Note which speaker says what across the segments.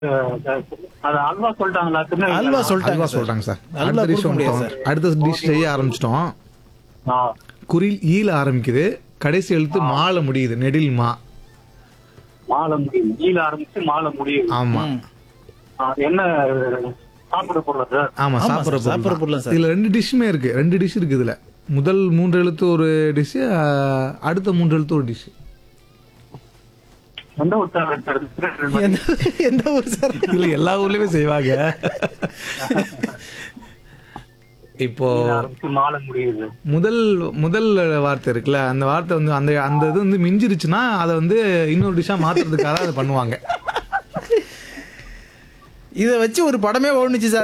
Speaker 1: அது அல்வா சொல்லிட்டாங்களா திருநெல்வேலி
Speaker 2: அல்வா
Speaker 1: அல்வா.
Speaker 2: சொல்லிட்டாங்க
Speaker 3: அல்வா
Speaker 2: சார்.
Speaker 3: சொல்றாங்க சார்
Speaker 2: அல்வா
Speaker 3: அடுத்த டிஷ்
Speaker 2: கொடுக்க முடியாது
Speaker 3: வந்துட்டோம்
Speaker 2: சார்.
Speaker 3: அடுத்த டிஷ் செய்ய ஆரம்பிச்சிட்டோம்
Speaker 1: ஆ.
Speaker 3: குரில் ஈல ஆரம்பிக்குது கடைசி எழுத்து மால முடியுது நெடில் மா
Speaker 1: மாலை முடியும் ஈல ஆரம்பிச்சு மாலை முடியும்
Speaker 3: ஆமா
Speaker 2: ம்.
Speaker 1: ஆ, என்ன சாப்பிட போறோம் சார்
Speaker 3: ஆமா
Speaker 2: ஆமா
Speaker 3: சாப்பிடுற
Speaker 2: சார், சாப்பிடுற
Speaker 3: பொருள்
Speaker 2: பொருள்
Speaker 3: தான்.
Speaker 2: சார்.
Speaker 3: இதுல ரெண்டு டிஷ்ஷுமே இருக்கு ரெண்டு டிஷ் இருக்கு இதுல முதல் மூன்று எழுத்து ஒரு டிஷ் அடுத்த மூன்று எழுத்து ஒரு டிஷ்
Speaker 1: எந்த ஒரு சார் திருநெல்வேலி
Speaker 2: எந்த எந்த ஊர் சார்
Speaker 3: இல்ல எல்லா ஊர்லயுமே செய்வாங்க இப்போ
Speaker 1: ஈல ஆரம்பிச்சு மாலை முடியுது
Speaker 3: முதல் முதல் வார்த்தை இருக்குல்ல அந்த வார்த்தை வந்து அந்த அந்த இது வந்து மிஞ்சிருச்சுன்னா அதை வந்து இன்னொரு டிஷ்ஷா மாத்துறதுக்காக அதை பண்ணுவாங்க
Speaker 2: இத வச்சு ஒரு படமே ஓடுனுச்சு சார்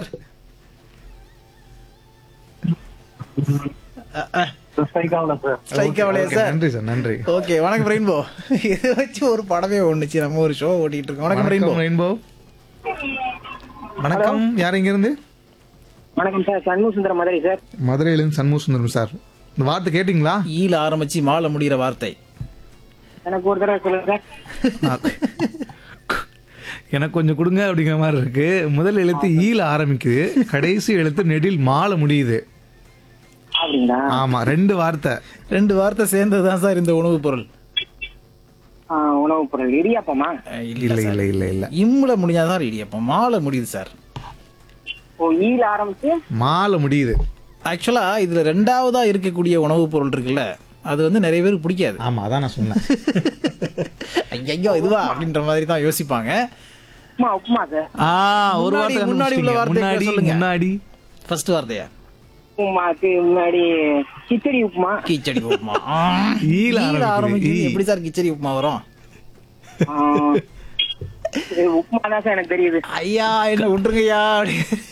Speaker 1: ஸ்ட்ரைக்காகல சார்
Speaker 2: ஸ்ட்ரைக் ஆகலையா
Speaker 3: Okay,
Speaker 2: சார்
Speaker 3: நன்றி சார் நன்றி
Speaker 2: ஓகே வணக்கம் ரெயின்போ இதை வச்சு ஒரு படமே ஓடுனுச்சு நம்ம ஒரு ஷோ ஓட்டிட்டு இருக்கோம் வணக்கம் ரெயின்போ
Speaker 3: வணக்கம் ரெயின்போ வணக்கம் யார் இங்க இருந்து
Speaker 4: வணக்கம் சார் சண்முக சுந்தரம் மதுரை சார்
Speaker 3: மதுரையிலிருந்து சண்முக சுந்தரம் சார் இந்த வார்த்தை கேட்டிங்களா
Speaker 2: ஈல ஆரம்பிச்சு மாலை முடிகிற வார்த்தை
Speaker 4: எனக்கு ஒரு தடவை சொல்லுங்க சார்
Speaker 3: எனக்கு கொஞ்சம் கொடுங்க அப்படிங்கிற மாதிரி இருக்கு முதல் எழுத்து ஈல ஆரம்பிக்குது கடைசி எழுத்து நெடில் மால முடியுது
Speaker 4: அப்படிங்களா
Speaker 3: ஆமா ரெண்டு வார்த்தை
Speaker 2: ரெண்டு வார்த்தை சேர்ந்தது தான் சார் இந்த உணவுப் பொருள்
Speaker 4: ஆ, உணவுப் பொருள் இடியாப்பமா
Speaker 2: அஹ்,
Speaker 3: இல்ல
Speaker 2: இல்ல சார்
Speaker 3: இல்ல இல்ல இல்ல
Speaker 2: இம்முல முடிஞ்சாதான் இடியப்பம் மாலை முடியுது சார்
Speaker 4: ஓ ஈல ஆரம்பிச்சு
Speaker 3: மால முடியுது
Speaker 2: ஆக்சுவலா இதுல ரெண்டாவதா இருக்கக்கூடிய உணவுப் பொருள் இருக்குல்ல அது வந்து நிறைய பேருக்கு பிடிக்காது
Speaker 3: ஆமா அதான் நான் சொன்னேன்
Speaker 2: ஐயோ இதுவா அப்படின்ற மாதிரி தான் யோசிப்பாங்க
Speaker 4: உப்புமா உப்புமா சார்
Speaker 3: ஆ ஒரு
Speaker 2: முன்னாடி-
Speaker 3: வார்த்தை
Speaker 2: முன்னாடி உள்ள
Speaker 3: கண்டுபிடிச்சிட்டீங்க.
Speaker 2: வார்த்தையை
Speaker 3: முன்னாடி
Speaker 2: சொல்லுங்க.
Speaker 3: முன்னாடி
Speaker 2: ஃபர்ஸ்ட் வார்த்தையா
Speaker 4: உப்புமாக்கு முன்னாடி கிச்சடி உப்புமா
Speaker 2: கிச்சடி உப்புமா ஆ.
Speaker 3: ஈல
Speaker 2: ஈல
Speaker 3: ஆரம்பிக்குது.
Speaker 2: ஆரம்பிக்குது
Speaker 3: ஈ.
Speaker 2: எப்படி சார் கிச்சடி உப்புமா வரும்
Speaker 4: ஆ, இது உப்புமா தான் சார் எனக்கு தெரியுது
Speaker 2: ஐயா என்ன விட்டுருங்கய்யா அப்படி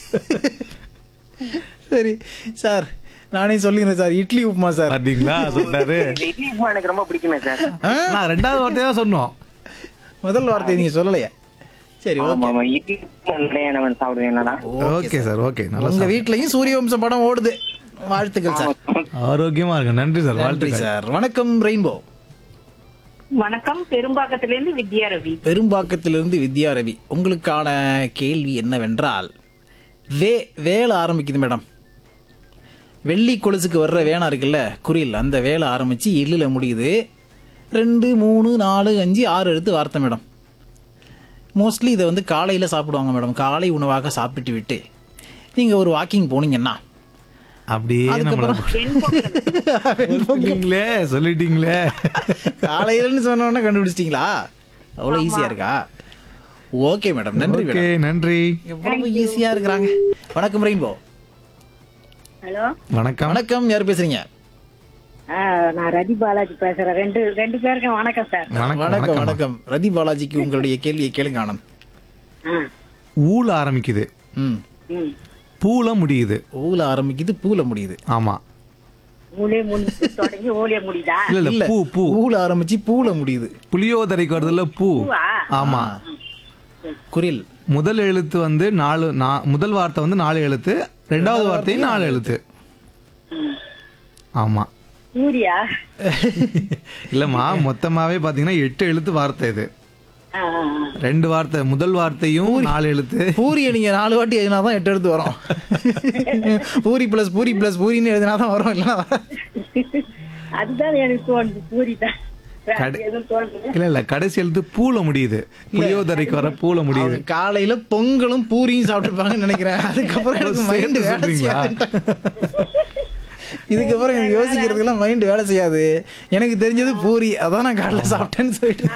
Speaker 2: சரி சார் நானே சொல்லிக்கிறேன் சார் இட்லி உப்புமா சார்
Speaker 3: பாத்தீங்களா சொல்றாரு
Speaker 4: இந்த இட்லி உப்புமா எனக்கு ரொம்ப பிடிக்குமே சார்
Speaker 3: நான் ரெண்டாவது வார்த்தையை தான் சொன்னோம்
Speaker 2: முதல் வார்த்தை நீங்க சொல்லலையா சரி
Speaker 4: ஆமா
Speaker 2: ஓகே
Speaker 4: ஆமா இட்லி உப்புமா நிறைய நான் சாப்பிடுவேன் என்னடா
Speaker 3: ஓகே சார் ஓகே நல்லா
Speaker 2: உங்க வீட்லயும் சூரிய வம்சம் படம் ஓடுது வாழ்த்துக்கள் சார்
Speaker 3: ஆரோக்கியமா இருக்கு நன்றி சார்
Speaker 2: நன்றி
Speaker 3: வாழ்த்துக்கள்
Speaker 2: சார் வணக்கம் ரெயின்போ
Speaker 5: வணக்கம் பெரும்பாக்கத்திலிருந்து வித்யா ரவி
Speaker 2: பெரும்பாக்கத்திலிருந்து வித்யா ரவி உங்களுக்கான கேள்வி என்னவென்றால் வே வேலை ஆரம்பிக்குது மேடம் வெள்ளி கொலுசுக்கு வர்ற வேணா இருக்குல்ல குறில் அந்த வேலை ஆரம்பிச்சு எள்ளில் முடியுது ரெண்டு மூணு நாலு அஞ்சு ஆறு எழுத்து வார்த்தை மேடம் மோஸ்ட்லி இதை வந்து காலையில் சாப்பிடுவாங்க மேடம் காலை உணவாக சாப்பிட்டு விட்டு நீங்கள் ஒரு வாக்கிங் போனீங்கன்னா
Speaker 3: அப்படியே நம்மள சொல்லிட்டீங்களே சொல்லிட்டீங்களே
Speaker 2: காலையிலன்னு சொன்னோன்னே கண்டுபிடிச்சிட்டிங்களா அவ்வளோ ஈஸியாக இருக்கா ஓகே மேடம் நன்றி
Speaker 3: ஓகே
Speaker 2: மேடம்
Speaker 3: நன்றி
Speaker 2: எவ்வளவு ஈஸியா இருக்கிறாங்க வணக்கம் ரெயின்போ
Speaker 5: ஹலோ
Speaker 3: வணக்கம்
Speaker 2: வணக்கம் யார் பேசுறீங்க
Speaker 5: நான் ரதி பாலாஜி பேசுறேன் ரெண்டு ரெண்டு பேருக்கும் வணக்கம் சார்
Speaker 3: வணக்கம்
Speaker 2: வணக்கம்
Speaker 3: வணக்கம்
Speaker 2: வணக்கம் ரதி பாலாஜிக்கு உங்களுடைய கேள்வியை கேளுங்க ஆனந்த்
Speaker 5: ஆ,
Speaker 3: ஊல ஆரம்பிக்குது
Speaker 2: ம்
Speaker 5: ம்.
Speaker 3: பூல முடியுது
Speaker 2: ஊல ஆரம்பிக்குது பூல முடியுது
Speaker 3: ஆமா
Speaker 5: ஊழிய முடி தொடங்கி ஊழிய முடியுதா
Speaker 3: இல்ல இல்ல
Speaker 2: இல்ல
Speaker 3: பூ பூ
Speaker 2: ஊல ஆரம்பிச்சு பூல முடியுது
Speaker 3: புளியோதரைக்கு வருதுல்ல பூ
Speaker 5: பூவா?
Speaker 3: ஆமா
Speaker 2: குரில்
Speaker 3: முதல் எழுத்து வந்து நாலு நா- முதல் வார்த்தை வந்து நாலு எழுத்து ரெண்டாவது வார்த்தையும் நாலு எழுத்து ஆமா
Speaker 5: சூர்யா
Speaker 3: இல்லம்மா மொத்தமாவே பாத்தீங்கன்னா எட்டு எழுத்து வார்த்தை இது
Speaker 5: ஆ, ஆ, ஆ.
Speaker 3: ரெண்டு வார்த்தை முதல் வார்த்தையும் நாலு எழுத்து
Speaker 2: பூரிய நீங்க நாலு வாட்டி எழுதினா தான் எட்டு எடுத்து வரும் பூரி பிளஸ் பூரி பிளஸ் பூரின்னு எழுதினா தான் வரும் இல்லைன்னா
Speaker 5: அதுதான் எனக்கு தோணுது பூரி தான் வேற
Speaker 3: கடை-
Speaker 5: எதுவும் தோணுது
Speaker 3: இல்ல இல்ல கடைசி எழுத்து பூல முடியுது புளியோதரைக்கு வர பூல முடியுது
Speaker 2: அவங்க காலையில பொங்கலும் பூரியும் சாப்பிட்டுருப்பாங்கன்னு நினைக்கிறேன் அதுக்கப்புறம் எனக்கு மைண்ட்
Speaker 3: சேர்த்து
Speaker 2: வேலை
Speaker 3: சொல்றீங்களா?
Speaker 2: செய்யாது இதுக்கப்புறம் எனக்கு யோசிக்கிறதுக்கெல்லாம் மைண்ட் வேலை செய்யாது எனக்கு தெரிஞ்சது பூரி அதான் நான் காலைல சாப்பிட்டேன்னு சொல்லிட்டு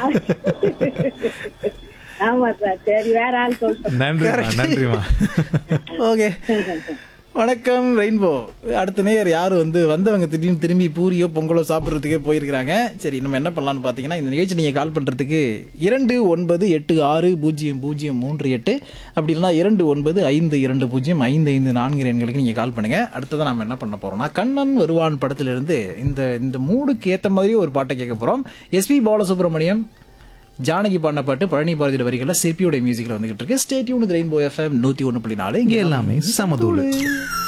Speaker 5: ஆமா சார் சரி வேற ஆள் சொல்லிட்டோம்
Speaker 3: நன்றிமா நன்றிமா
Speaker 2: ஓகே வணக்கம் ரெயின்போ அடுத்த நேயர் யார் வந்து வந்தவங்க திடீர்னு திரும்பி பூரியோ பொங்கலோ சாப்பிட்றதுக்கே போயிருக்கிறாங்க சரி நம்ம என்ன பண்ணலாம்னு பார்த்தீங்கன்னா இந்த நிகழ்ச்சி நீங்கள் கால் பண்ணுறதுக்கு இரண்டு ஒன்பது எட்டு ஆறு பூஜ்ஜியம் பூஜ்ஜியம் மூன்று எட்டு அப்படி இல்லைனா இரண்டு ஒன்பது ஐந்து இரண்டு பூஜ்ஜியம் ஐந்து ஐந்து நான்கு எண்களுக்கு நீங்கள் கால் பண்ணுங்கள் அடுத்ததான் நம்ம என்ன பண்ண போகிறோம்னா கண்ணன் வருவான் படத்திலிருந்து இந்த இந்த மூடுக்கு ஏற்ற மாதிரி ஒரு பாட்டை கேட்க போகிறோம் எஸ்பி பாலசுப்ரமணியம் ஜானகி பாடின பாட்டு பழனி பாரதியோட வரிகளில் சிற்பியோட மியூசிக்கில் வந்துகிட்டு இருக்கு ஸ்டேட்யூன் ரெயின்போ எஃப்எம் நூற்றி ஒன்று புள்ளி நாலு
Speaker 3: இங்க
Speaker 2: இங்கே
Speaker 3: எல்லாமே சமதூளு